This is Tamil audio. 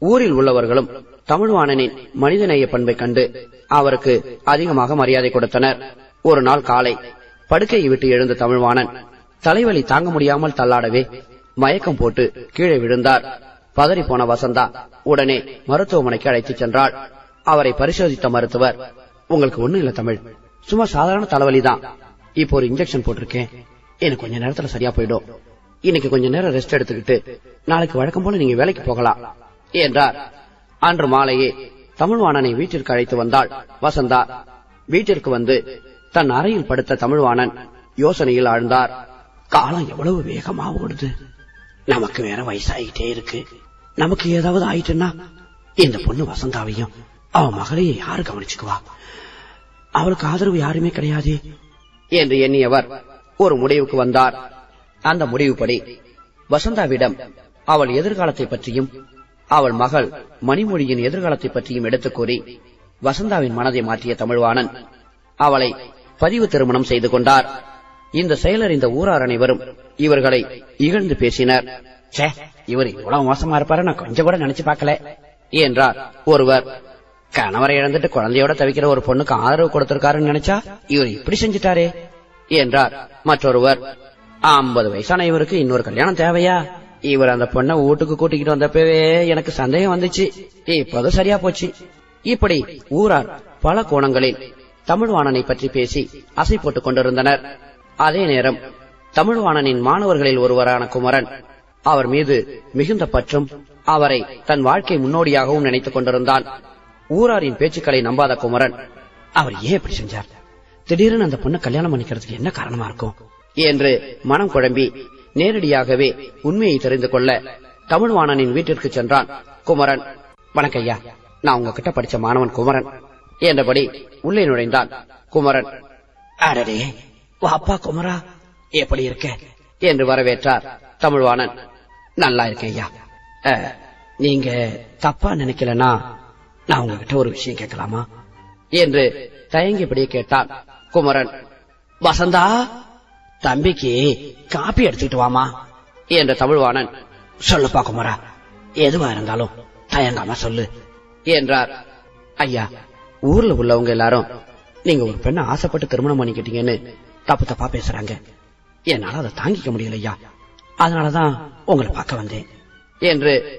ஊரில் உள்ளவர்களும் தமிழ்வாணனின் மனிதநேய பண்பை கண்டு அவருக்கு அதிகமாக மரியாதை கொடுத்தனர் ஒரு நாள் காலை படுக்கையை விட்டு எழுந்த தமிழ்வாணன் தலைவலி தாங்க முடியாமல் தள்ளாடவே மயக்கம் போட்டு கீழே விழுந்தார் பதறி போன வசந்தா உடனே மருத்துவமனைக்கு அழைத்துச் சென்றாள் அவரை பரிசோதித்த மருத்துவர் உங்களுக்கு ஒண்ணும் இல்ல தமிழ் சும்மா சாதாரண தலைவலிதான் இப்போ ஒரு இன்ஜெக்ஷன் போட்டிருக்கேன் எனக்கு கொஞ்ச நேரத்துல சரியா போயிடும் இன்னைக்கு கொஞ்ச நேரம் ரெஸ்ட் எடுத்துக்கிட்டு நாளைக்கு வழக்கம் போல நீங்க வேலைக்கு போகலாம் என்றார் அன்று மாலையே தமிழ்வாணனை வீட்டிற்கு அழைத்து வந்தாள் வசந்தா வீட்டிற்கு வந்து தன் அறையில் படுத்த தமிழ்வாணன் யோசனையில் ஆழ்ந்தார் காலம் எவ்வளவு வேகமா ஓடுது நமக்கு வேற வயசாகிட்டே இருக்கு நமக்கு ஏதாவது ஆயிட்டுன்னா இந்த பொண்ணு வசந்தாவையும் அவ மகளையும் யாரு கவனிச்சுக்குவா அவளுக்கு ஆதரவு யாருமே கிடையாது என்று எண்ணியவர் ஒரு முடிவுக்கு வந்தார் அந்த முடிவுப்படி வசந்தாவிடம் அவள் எதிர்காலத்தை பற்றியும் அவள் மகள் மணிமொழியின் எதிர்காலத்தை பற்றியும் எடுத்துக் கூறி வசந்தாவின் மனதை மாற்றிய தமிழ்வாணன் அவளை பதிவு திருமணம் செய்து கொண்டார் இந்த செயலர் இந்த ஊரார் அனைவரும் இவர்களை இகழ்ந்து பேசினர் ச்சே இவர் இவ்வளவு மோசமா இருப்பாரு நான் கொஞ்சம் கூட நினைச்சு பார்க்கல என்றார் ஒருவர் கணவரை இழந்துட்டு குழந்தையோட தவிக்கிற ஒரு பொண்ணுக்கு ஆதரவு கொடுத்திருக்காருன்னு நினைச்சா இவர் இப்படி செஞ்சிட்டாரே என்றார் மற்றொருவர் ஐம்பது வயசான இவருக்கு இன்னொரு கல்யாணம் தேவையா இவர் அந்த பொண்ணை வீட்டுக்கு கூட்டிக்கிட்டு வந்தப்பவே எனக்கு சந்தேகம் வந்துச்சு இப்போதும் சரியா போச்சு இப்படி ஊரார் பல கோணங்களில் தமிழ்வாணனை பற்றி பேசி அசை போட்டுக் கொண்டிருந்தனர் அதே நேரம் தமிழ்வாணனின் மாணவர்களில் ஒருவரான குமரன் அவர் மீது மிகுந்த பற்றும் அவரை தன் வாழ்க்கை முன்னோடியாகவும் நினைத்துக் கொண்டிருந்தான் ஊராரின் பேச்சுக்களை நம்பாத குமரன் அவர் ஏன் இப்படி செஞ்சார் திடீரென அந்த பொண்ணை கல்யாணம் பண்ணிக்கிறதுக்கு என்ன காரணமா இருக்கும் என்று மனம் குழம்பி நேரடியாகவே உண்மையை தெரிந்து கொள்ள தமிழ்வாணனின் வீட்டிற்கு சென்றான் குமரன் வணக்கம் ஐயா நான் உங்ககிட்ட படிச்ச மாணவன் குமரன் என்றபடி உள்ளே நுழைந்தான் குமரன் அடடே வாப்பா குமரா எப்படி இருக்க என்று வரவேற்றார் தமிழ்வாணன் நல்லா இருக்கேன் ஐயா அஹ், நீங்க தப்பா நினைக்கலனா நான் உங்ககிட்ட ஒரு விஷயம் கேட்கலாமா என்று தயங்கியபடியே கேட்டான் குமரன் வசந்தா தம்பிக்கு காப்பி எடுத்துக்கிட்டு வாமா என்ற தமிழ்வாணன் சொல்லுப்பா குமரா எதுவா இருந்தாலும் தயங்காம சொல்லு என்றார் ஐயா ஊர்ல உள்ளவங்க எல்லாரும் நீங்க ஒரு பெண்ணை ஆசைப்பட்டு திருமணம் பண்ணிக்கிட்டீங்கன்னு தப்பு தப்பா பேசுறாங்க என்னால அதை தாங்கிக்க முடியல ஐயா அதனாலதான் உங்களை பார்க்க வந்தேன் என்று